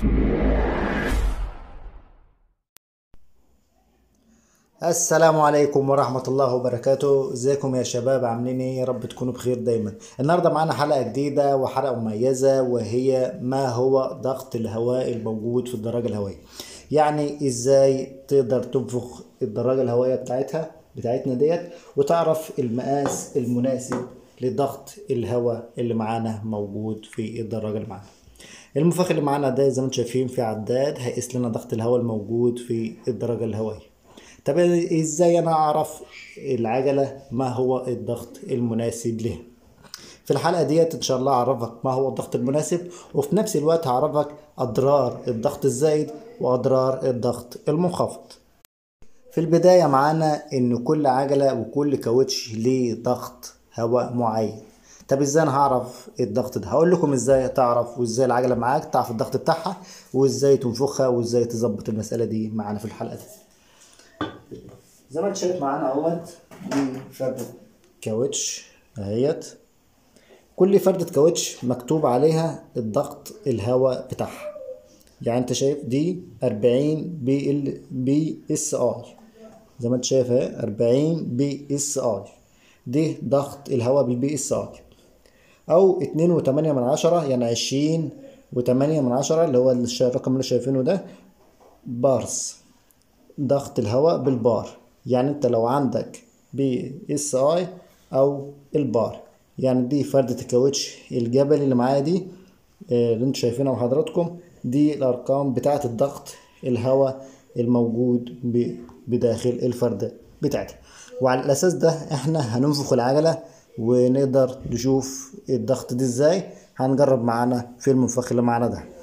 السلام عليكم ورحمة الله وبركاته ازيكم يا شباب عاملين ايه يا رب تكونوا بخير دايما النهاردة معانا حلقة جديدة وحلقة مميزة وهي ما هو ضغط الهواء الموجود في الدراجة الهوائية يعني ازاي تقدر تنفخ الدراجة الهوائية بتاعتها بتاعتنا ديت وتعرف المقاس المناسب لضغط الهواء اللي معانا موجود في الدراجة اللي معانا المنفخ اللي معانا ده زي ما انتم شايفين في عداد هيقيس لنا ضغط الهواء الموجود في الدراجة الهوائية طب ازاي انا اعرف العجلة ما هو الضغط المناسب لها في الحلقة ديت ان شاء الله اعرفك ما هو الضغط المناسب وفي نفس الوقت هعرفك اضرار الضغط الزايد واضرار الضغط المنخفض في البداية معانا ان كل عجلة وكل كاوتش ليه ضغط هواء معين طب ازاي انا هعرف الضغط ده هقول لكم ازاي تعرف وازاي العجلة معاك تعرف الضغط بتاعها وازاي تنفخها وازاي تظبط المسألة دي معانا في الحلقة دي زي ما انت شايف معانا اهوت دي فردة كاوتش اهيت كل فردة كاوتش مكتوب عليها الضغط الهواء بتاعها يعني انت شايف دي 40 بي ال بي اس اي زي ما انت شايف اهي 40 بي اس اي دي ضغط الهواء بالبي اس اي او اتنين وتمانية من عشرة يعني عشرين وتمانية من عشرة اللي هو الرقم اللي شايفينه ده بارس ضغط الهواء بالبار يعني انت لو عندك بي اس اي او البار يعني دي فردة الكاوتش الجبل اللي معايا دي اللي انتوا شايفينها حضراتكم دي الارقام بتاعة الضغط الهواء الموجود بداخل الفردة بتاعتها وعلى الاساس ده احنا هننفخ العجلة ونقدر نشوف الضغط دي ازاي هنجرب معانا في المنفخ اللي معانا ده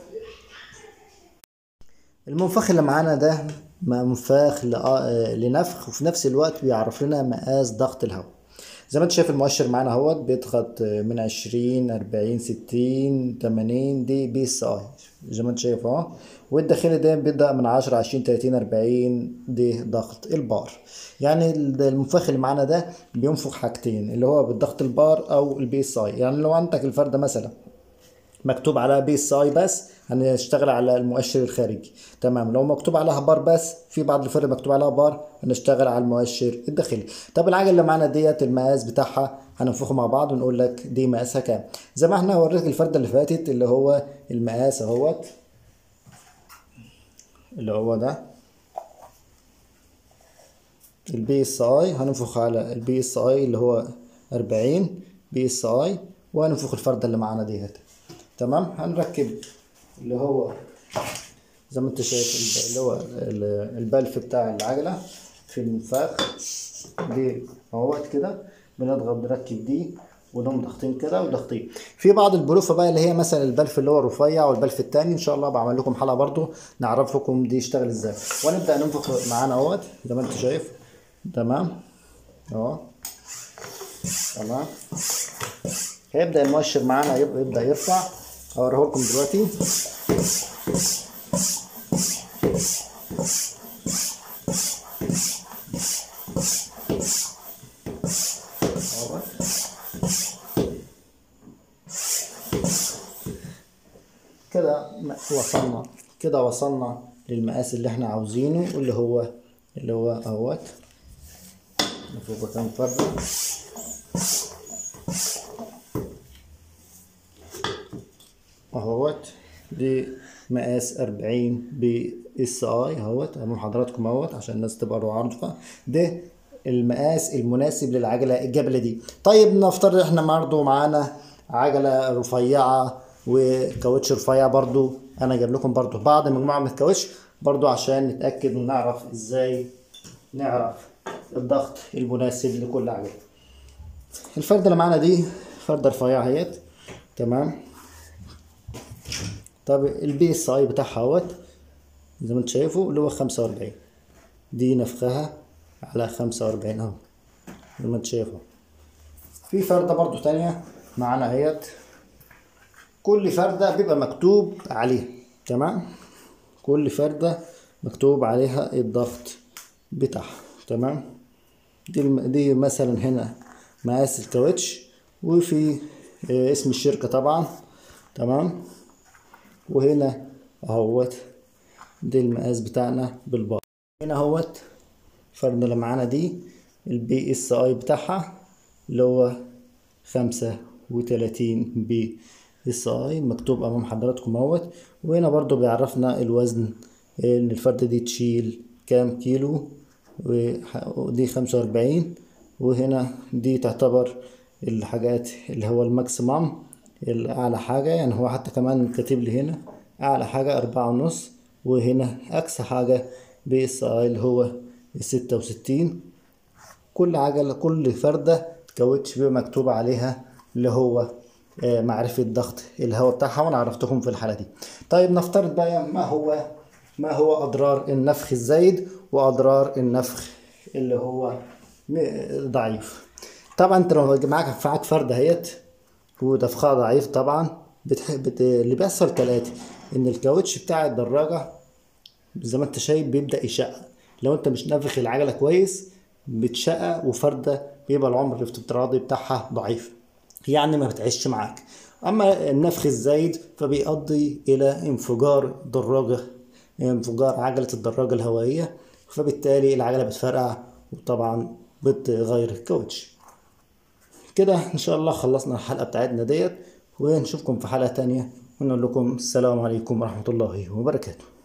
المنفخ اللي معانا ده منفاخ لنفخ وفي نفس الوقت بيعرف لنا مقاس ضغط الهواء زي ما انت شايف المؤشر معانا اهوت بيضغط من عشرين اربعين ستين تمانين دي بي اس اي زي ما انت شايف اهو والداخلي ده بيبدأ من عشرة عشرين تلاتين اربعين دي ضغط البار يعني المنفخ اللي معانا ده بينفخ حاجتين اللي هو بالضغط البار او البي اس اي يعني لو عندك الفردة مثلا مكتوب على بي اس اي بس هنشتغل على المؤشر الخارجي تمام لو مكتوب عليها بار بس في بعض الفرق مكتوب عليها بار هنشتغل على المؤشر الداخلي طب العجله اللي معانا ديت المقاس بتاعها هننفخه مع بعض ونقول لك دي مقاسها كام زي ما احنا وريتك الفرده اللي فاتت اللي هو المقاس اهوت اللي هو ده البي اس اي هننفخ على البي اس اي اللي هو 40 بي اس اي وهننفخ الفرده اللي معانا ديت تمام هنركب اللي هو زي ما انت شايف اللي هو البلف بتاع العجلة في المنفاخ دي اهوت كده بنضغط نركب دي ونقوم ضاغطين كده وضاغطين في بعض البلوفه بقى اللي هي مثلا البلف اللي هو الرفيع والبلف التاني ان شاء الله بعمل لكم حلقه برضو نعرف لكم دي يشتغل ازاي ونبدا ننفخ معانا اهوت زي ما انت شايف تمام اهو تمام هيبدا المؤشر معانا يبدا يرفع هوريه لكم دلوقتي كده وصلنا كده وصلنا للمقاس اللي احنا عاوزينه اللي هو اللي هو اهوت نفوق كام فرده اهوت دي مقاس 40 بي اس اي اهوت امام حضراتكم اهوت عشان الناس تبقى عارفه ده المقاس المناسب للعجله الجبله دي طيب نفترض احنا برضه معانا عجله رفيعه وكاوتش رفيع برضه انا جايب لكم برضه بعض مجموعه من الكاوتش برضه عشان نتاكد ونعرف ازاي نعرف الضغط المناسب لكل عجله الفرده اللي معانا دي فرده رفيعه اهيت تمام طب البي اس اي بتاعها اهوت زي ما انت شايفه اللي هو خمسة وأربعين دي نفخها على خمسة وأربعين اهو زي ما انت شايفه في فردة برضو تانية معانا اهيت كل فردة بيبقى مكتوب عليها تمام كل فردة مكتوب عليها الضغط بتاعها تمام دي الم... دي مثلا هنا مقاس الكاوتش وفي اسم الشركة طبعا تمام وهنا اهوت دي المقاس بتاعنا بالبار هنا اهوت الفرد اللي معانا دي البي اس اي بتاعها اللي هو خمسة وتلاتين بي اس اي مكتوب امام حضراتكم اهوت وهنا برضو بيعرفنا الوزن ان الفردة دي تشيل كام كيلو ودي خمسة وأربعين وهنا دي تعتبر الحاجات اللي هو الماكسيمم الأعلى حاجة يعني هو حتى كمان كاتب لي هنا أعلى حاجة أربعة ونص وهنا أقصى حاجة بي اس اي اللي هو ستة وستين كل عجلة كل فردة كاوتش بيبقى مكتوب عليها اللي هو آه، معرفة ضغط الهواء بتاعها وانا عرفتكم في الحالة دي طيب نفترض بقى ما هو ما هو اضرار النفخ الزايد واضرار النفخ اللي هو م- ضعيف طبعا انت لو معاك معاك فردة اهيت ودفخها ضعيف طبعا بتح... بت... اللي بيحصل كالاتي ان الكاوتش بتاع الدراجة زي ما انت شايف بيبدأ يشقق لو انت مش نافخ العجلة كويس بتشقق وفردة بيبقى العمر الافتراضي بتاعها ضعيف يعني ما بتعيش معاك اما النفخ الزايد فبيؤدي الى انفجار دراجة انفجار عجلة الدراجة الهوائية فبالتالي العجلة بتفرقع وطبعا بتغير الكاوتش كده ان شاء الله خلصنا الحلقة بتاعتنا ديت ونشوفكم في حلقة تانية ونقول لكم السلام عليكم ورحمة الله وبركاته